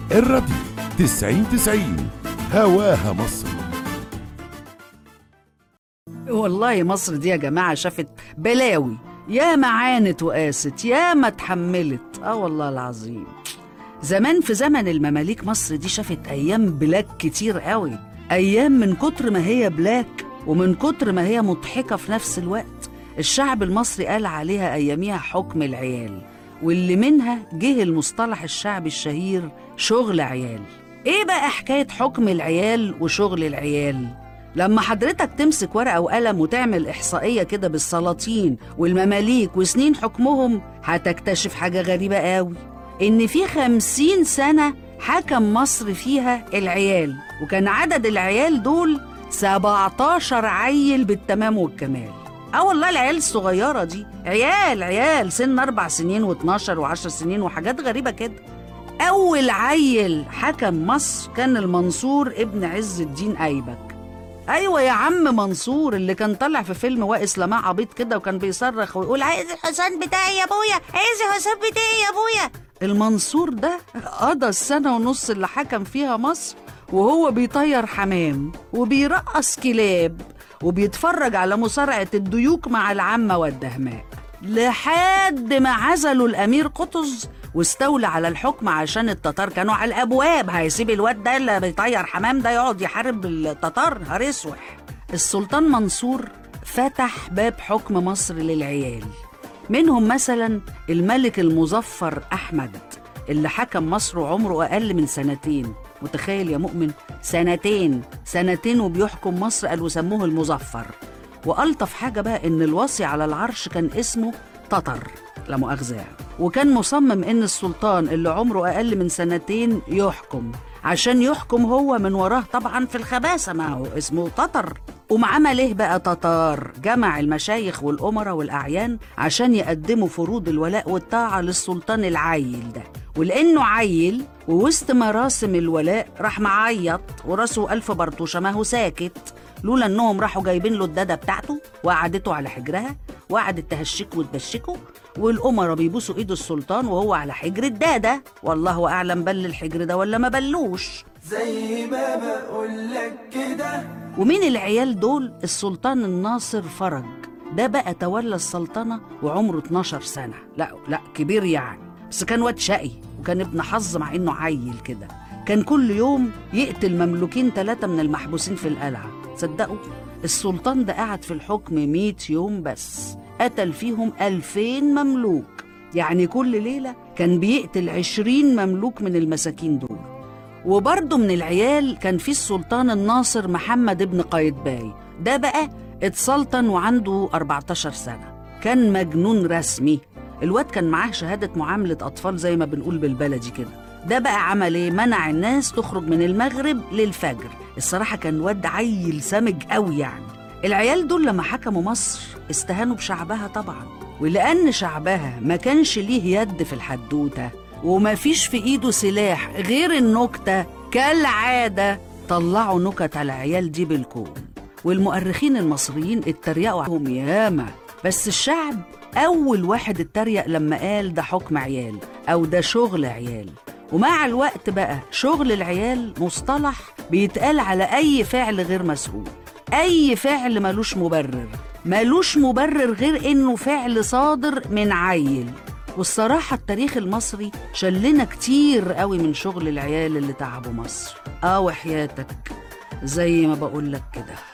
الراديو 90 90 هواها مصر والله مصر دي يا جماعة شافت بلاوي يا ما عانت وقاست يا ما اتحملت اه والله العظيم زمان في زمن المماليك مصر دي شافت أيام بلاك كتير قوي أيام من كتر ما هي بلاك ومن كتر ما هي مضحكة في نفس الوقت الشعب المصري قال عليها أياميها حكم العيال واللي منها جه المصطلح الشعبي الشهير شغل عيال ايه بقى حكاية حكم العيال وشغل العيال لما حضرتك تمسك ورقة وقلم وتعمل إحصائية كده بالسلاطين والمماليك وسنين حكمهم هتكتشف حاجة غريبة قوي إن في خمسين سنة حكم مصر فيها العيال وكان عدد العيال دول 17 عيل بالتمام والكمال اه والله العيال الصغيرة دي عيال عيال سن أربع سنين و12 وعشر سنين وحاجات غريبة كده أول عيل حكم مصر كان المنصور ابن عز الدين أيبك ايوه يا عم منصور اللي كان طالع في فيلم واقس لمع عبيط كده وكان بيصرخ ويقول عايز الحسام بتاعي يا ابويا عايز الحسام بتاعي يا ابويا المنصور ده قضى السنه ونص اللي حكم فيها مصر وهو بيطير حمام وبيرقص كلاب وبيتفرج على مصارعه الديوك مع العمه والدهماء لحد ما عزلوا الامير قطز واستولى على الحكم عشان التتار كانوا على الابواب هيسيب الواد ده اللي بيطير حمام ده يقعد يحارب التتار نهار اسوح السلطان منصور فتح باب حكم مصر للعيال منهم مثلا الملك المظفر احمد اللي حكم مصر وعمره اقل من سنتين متخيل يا مؤمن سنتين سنتين وبيحكم مصر قالوا سموه المظفر والطف حاجه بقى ان الوصي على العرش كان اسمه تتر لا مؤاخذه يعني وكان مصمم ان السلطان اللي عمره اقل من سنتين يحكم عشان يحكم هو من وراه طبعا في الخباثه ما هو اسمه تتر ومعمل ايه بقى تتار جمع المشايخ والامراء والاعيان عشان يقدموا فروض الولاء والطاعه للسلطان العيل ده ولانه عيل ووسط مراسم الولاء راح معيط وراسه ألف برطوشه ما هو ساكت لولا انهم راحوا جايبين له الداده بتاعته وقعدته على حجرها وقعدت تهشكه وتبشكه والأمراء بيبوسوا ايد السلطان وهو على حجر الداده والله اعلم بل الحجر ده ولا ما بلوش زي ما بقولك كده ومين العيال دول السلطان الناصر فرج ده بقى تولى السلطنة وعمره 12 سنة لا لا كبير يعني بس كان واد شقي وكان ابن حظ مع انه عيل كده كان كل يوم يقتل مملوكين ثلاثة من المحبوسين في القلعة تصدقوا السلطان ده قعد في الحكم 100 يوم بس قتل فيهم 2000 مملوك يعني كل ليلة كان بيقتل 20 مملوك من المساكين دول وبرضه من العيال كان في السلطان الناصر محمد ابن قايتباي ده بقى اتسلطن وعنده 14 سنة كان مجنون رسمي الواد كان معاه شهادة معاملة أطفال زي ما بنقول بالبلدي كده ده بقى عمل ايه منع الناس تخرج من المغرب للفجر الصراحة كان واد عيل سمج قوي يعني العيال دول لما حكموا مصر استهانوا بشعبها طبعا ولأن شعبها ما كانش ليه يد في الحدوتة وما فيش في ايده سلاح غير النكتة كالعادة طلعوا نكت على العيال دي بالكون والمؤرخين المصريين اتريقوا عليهم ياما بس الشعب أول واحد اتريق لما قال ده حكم عيال أو ده شغل عيال ومع الوقت بقى شغل العيال مصطلح بيتقال على أي فعل غير مسؤول أي فعل ملوش مبرر ملوش مبرر غير إنه فعل صادر من عيل والصراحة التاريخ المصري شلنا كتير قوي من شغل العيال اللي تعبوا مصر آه وحياتك زي ما بقولك كده